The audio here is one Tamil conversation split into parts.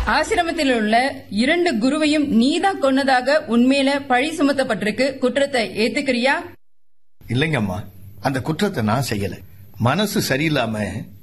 ஆசிரமத்தில் உள்ள இரண்டு குருவையும் நீதான் கொன்னதாக உண்மையில பழி சுமத்தப்பட்டிருக்கு குற்றத்தை ஏத்துக்கிறியா இல்லைங்கம்மா அந்த குற்றத்தை நான் செய்யல மனசு சரியில்லாம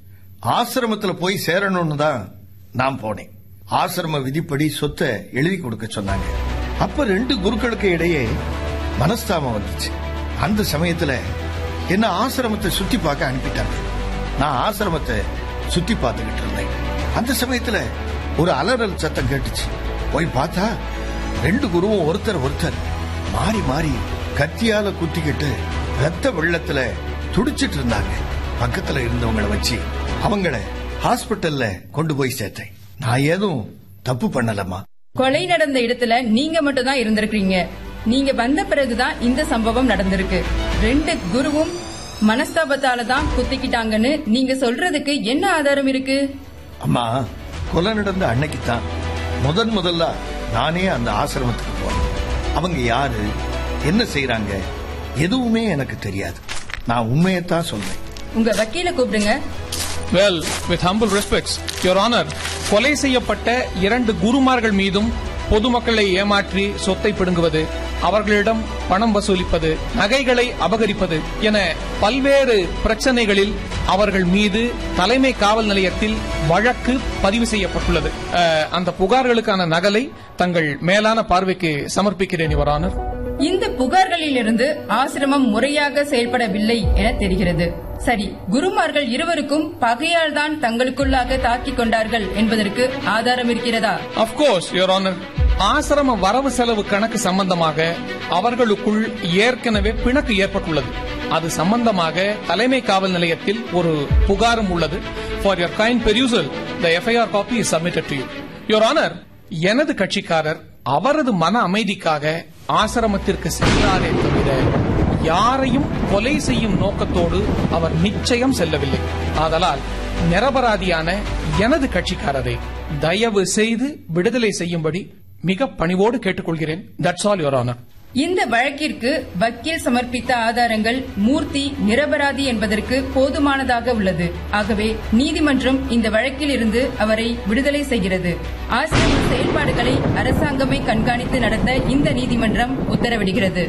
ஆசிரமத்துல போய் சேரணும்னு தான் நான் போனேன் ஆசிரம விதிப்படி சொத்தை எழுதி கொடுக்க சொன்னாங்க அப்ப ரெண்டு குருக்களுக்கு இடையே மனஸ்தாபம் வந்துச்சு அந்த சமயத்துல என்ன ஆசிரமத்தை சுத்தி பார்க்க அனுப்பிட்டாங்க நான் ஆசிரமத்தை சுத்தி பார்த்துக்கிட்டு இருந்தேன் அந்த சமயத்துல ஒரு அலறல் சத்தம் கேட்டுச்சு போய் பார்த்தா ரெண்டு குருவும் ஒருத்தர் ஒருத்தர் மாறி மாறி கத்தியால குத்திக்கிட்டு ரத்த வெள்ளத்துல துடிச்சிட்டு இருந்தாங்க பக்கத்துல இருந்தவங்கள வச்சு அவங்கள ஹாஸ்பிட்டல்ல கொண்டு போய் சேர்த்தேன் நான் ஏதும் தப்பு பண்ணலம்மா கொலை நடந்த இடத்துல நீங்க மட்டும் தான் இருந்திருக்கீங்க நீங்க வந்த பிறகுதான் இந்த சம்பவம் நடந்திருக்கு ரெண்டு குருவும் மனஸ்தாபத்தால தான் குத்திக்கிட்டாங்கன்னு நீங்க சொல்றதுக்கு என்ன ஆதாரம் இருக்கு அம்மா கொலை நடந்த அன்னைக்கு தான் முதன் முதல்ல நானே அந்த ஆசிரமத்துக்கு போனேன் அவங்க யாரு என்ன செய்யறாங்க எதுவுமே எனக்கு தெரியாது நான் உண்மையத்தான் சொல்றேன் உங்க வக்கீல கூப்பிடுங்க well with humble respects your honour கொலை செய்யப்பட்ட இரண்டு குருமார்கள் மீதும் பொதுமக்களை ஏமாற்றி சொத்தை பிடுங்குவது அவர்களிடம் பணம் வசூலிப்பது நகைகளை அபகரிப்பது என பல்வேறு பிரச்சனைகளில் அவர்கள் மீது தலைமை காவல் நிலையத்தில் வழக்கு பதிவு செய்யப்பட்டுள்ளது அஹ், அந்த புகார்களுக்கான நகலை தங்கள் மேலான பார்வைக்கு சமர்ப்பிக்கிறேன் யுவர் ஆனர் இந்த புகார்களிலிருந்து ஆசிரமம் முறையாக செயல்படவில்லை என தெரிகிறது சரி குருமார்கள் இருவருக்கும் பகையால் தான் தங்களுக்குள்ளாக தாக்கிக் கொண்டார்கள் என்பதற்கு ஆதாரம் இருக்கிறதா Of course, Your Honor. ஆசிரம வரவு செலவு கணக்கு சம்பந்தமாக அவர்களுக்குள் ஏற்கனவே பிணக்கு ஏற்பட்டுள்ளது அது சம்பந்தமாக தலைமை காவல் நிலையத்தில் ஒரு புகாரும் உள்ளது for your kind perusal the FIR copy is submitted to you your honour எனது கட்சிக்காரர் அவரது மன அமைதிக்காக ஆசிரமத்திற்கு சென்றாரே தவிர யாரையும் கொலை செய்யும் நோக்கத்தோடு அவர் நிச்சயம் செல்லவில்லை ஆதலால் நிரபராதியான எனது கட்சிக்காரரை தயவு செய்து விடுதலை செய்யும்படி மிக பணிவோடு கேட்டுக்கொள்கிறேன் தட்ஸ் ஆல் யுவர் ஆனர் இந்த வழக்கிற்கு வக்கீல் சமர்ப்பித்த ஆதாரங்கள் மூர்த்தி நிரபராதி என்பதற்கு போதுமானதாக உள்ளது ஆகவே நீதிமன்றம் இந்த வழக்கில் இருந்து அவரை விடுதலை செய்கிறது ஆசிரியர் செயல்பாடுகளை அரசாங்கமே கண்காணித்து நடத்த இந்த நீதிமன்றம் உத்தரவிடுகிறது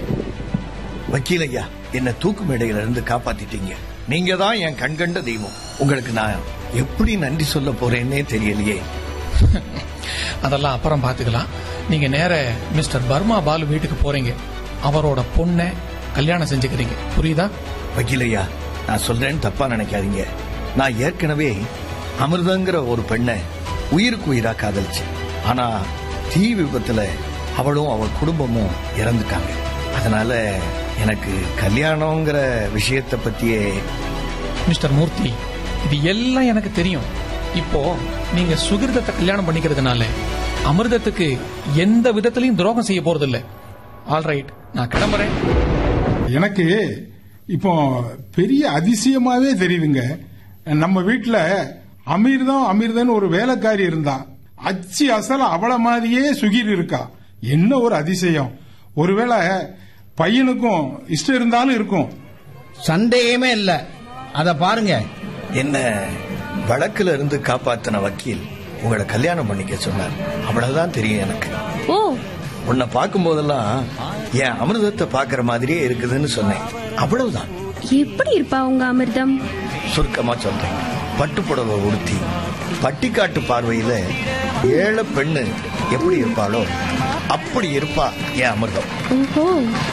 வக்கீல் ஐயா என்ன தூக்கு மேடையில இருந்து காப்பாத்திட்டீங்க நீங்க தான் என் கண்கண்ட தெய்வம் உங்களுக்கு நான் எப்படி நன்றி சொல்ல போறேன்னே தெரியலையே அதெல்லாம் அப்புறம் பாத்துக்கலாம் நீங்க நேர மிஸ்டர் பர்மா பாலு வீட்டுக்கு போறீங்க அவரோட பொண்ணை கல்யாணம் செஞ்சுக்கிறீங்க புரியுதா வக்கீல் ஐயா நான் சொல்றேன்னு தப்பா நினைக்காதீங்க நான் ஏற்கனவே அமிர்தங்கிற ஒரு பெண்ணை உயிருக்கு உயிரா காதலிச்சேன் ஆனா தீ விபத்துல அவளும் அவள் குடும்பமும் இறந்துட்டாங்க அதனால எனக்கு கல்யாணங்கிற விஷயத்தை பத்தியே மிஸ்டர் மூர்த்தி இது எல்லாம் எனக்கு தெரியும் இப்போ நீங்க சுகிர்தத்தை கல்யாணம் பண்ணிக்கிறதுனால அமிர்தத்துக்கு எந்த விதத்திலையும் துரோகம் செய்ய போறதில்ல ஆல்ரைட் நான் கிளம்புறேன் எனக்கு இப்போ பெரிய அதிசயமாவே தெரியுதுங்க நம்ம வீட்டுல அமீர்தான் அமீர்தான் ஒரு வேலைக்காரி இருந்தா அச்சு அசல அவள மாதிரியே சுகிர் இருக்கா என்ன ஒரு அதிசயம் ஒருவேளை பையனுக்கும் இஷ்டம் இருந்தாலும் இருக்கும் சந்தேகமே இல்ல அத பாருங்க என்ன வழக்குல இருந்து காப்பாத்தின வக்கீல் உங்களை கல்யாணம் பண்ணிக்க சொன்னார் அவ்வளவுதான் தெரியும் எனக்கு ஓ உன்னை பார்க்கும் போதெல்லாம் என் அமிர்தத்தை பாக்குற மாதிரியே இருக்குதுன்னு சொன்னேன் அவ்வளவுதான் எப்படி இருப்பா உங்க அமிர்தம் சுருக்கமா சொல்றேன் பட்டு புடவை உடுத்தி பட்டிக்காட்டு பார்வையில ஏழை பெண்ணு எப்படி இருப்பாளோ அப்படி இருப்பா என் அமிர்தம் ஓஹோ